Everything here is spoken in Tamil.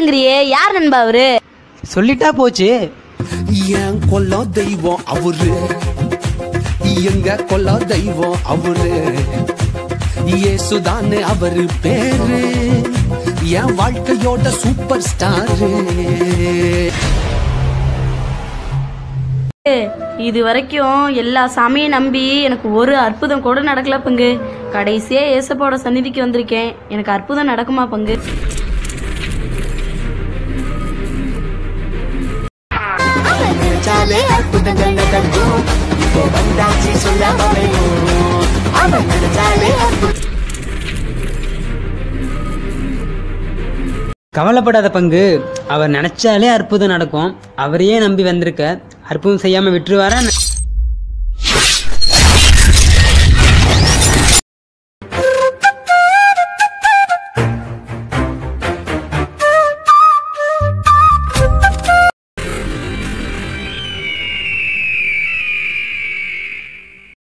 பேசுங்கிறியே யார் நண்பா அவரு சொல்லிட்டா போச்சு என் கொல்ல தெய்வம் அவரு எங்க கொல்ல தெய்வம் அவரு இயேசுதானே அவரு பேரு என் வாழ்க்கையோட சூப்பர் ஸ்டாரு இது வரைக்கும் எல்லா சாமியும் நம்பி எனக்கு ஒரு அற்புதம் கூட நடக்கல பங்கு கடைசியா ஏசப்பாவோட சந்நிதிக்கு வந்திருக்கேன் எனக்கு அற்புதம் நடக்குமா பங்கு நினைச்சாலே அற்புதங்கள் நடக்கும் இப்போ வந்தாச்சு சொல்ல வரையும் அவன் நினைச்சாலே அற்புதம் கவலைப்படாத பங்கு அவர் நினைச்சாலே அற்புதம் நடக்கும் அவரையே நம்பி வந்திருக்க அற்புதம் செய்யாம விட்டுருவாரா